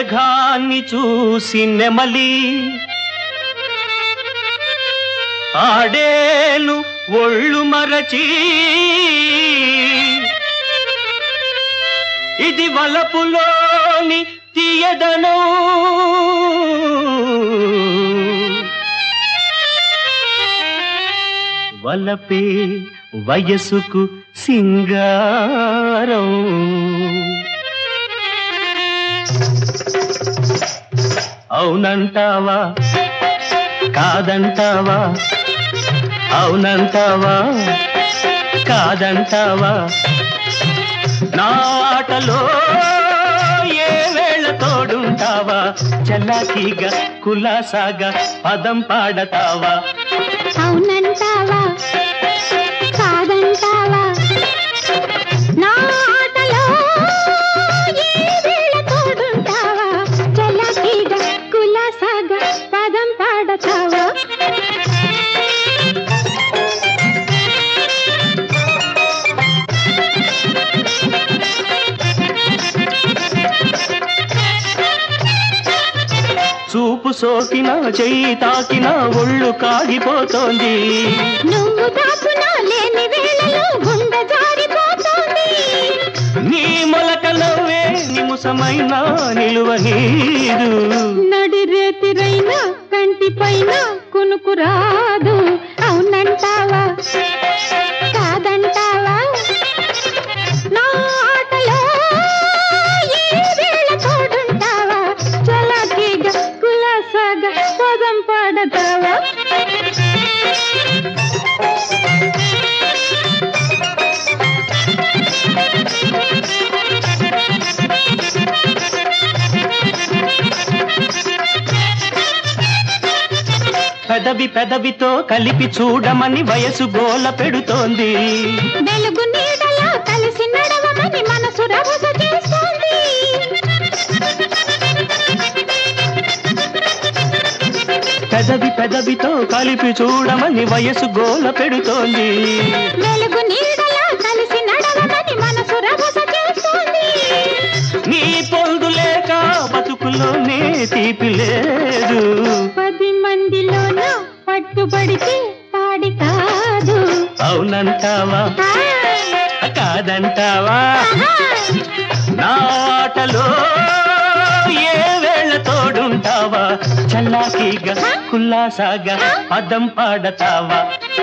మేఘాన్ని చూసి నెమలి ఆడేను ఒళ్ళు మరచి ఇది వలపులోని తీయదను వలపే వయసుకు సింగారం అవునంటావా కాదంటావా అవునంటావా కాదంటావా నాటలో ఏ వేళ తోడుంటావా చలాకీగా కులాసాగా పదం పాడతావా అవునంటావా కాదంటావా నా ఆటలో ఏ వేళ తోడుంటావా చలాకీగా కులాసాగా పదం పాడతావా చూపు సోకిన చెయ్యి తాకిన ఒళ్ళు కాగిపోతోంది నువ్వు దాచునా లేని వేళలో గుండె జారిపోతోంది నీ మొలకలవే నిముసమైన నిలువ నీరు నడి రేతిరైనా కంటి పైన కునుకు రాదు అవునంటావా కాదంటావా నా ఆటలో ఏ వేళ తోడుంటావా చలాకీగా కులాసాగా పదం పాడతావా పెదవి పెదవితో కలిపి చూడమని వయసు గోల పెడుతోంది వెలుగు నీడలా కలిసి నడవమని మనసు రభస చేస్తోంది పెదవి పెదవితో కలిపి చూడమని వయసు గోల పెడుతోంది వెలుగు నీడలా కలిసి నడవమని మనసు రభస చేస్తోంది నీ పొందు లేక బతుకులోనే తీపి లేదు పది మందిలోన పట్టుబడితే పాడి కాదు అవునంటావా ఆ, కాదంటావా ఆహా. నాటలో ఏ వేళ తోడుంటావా చల్లాకీగా కుల్లాసాగా పదం పాడతావా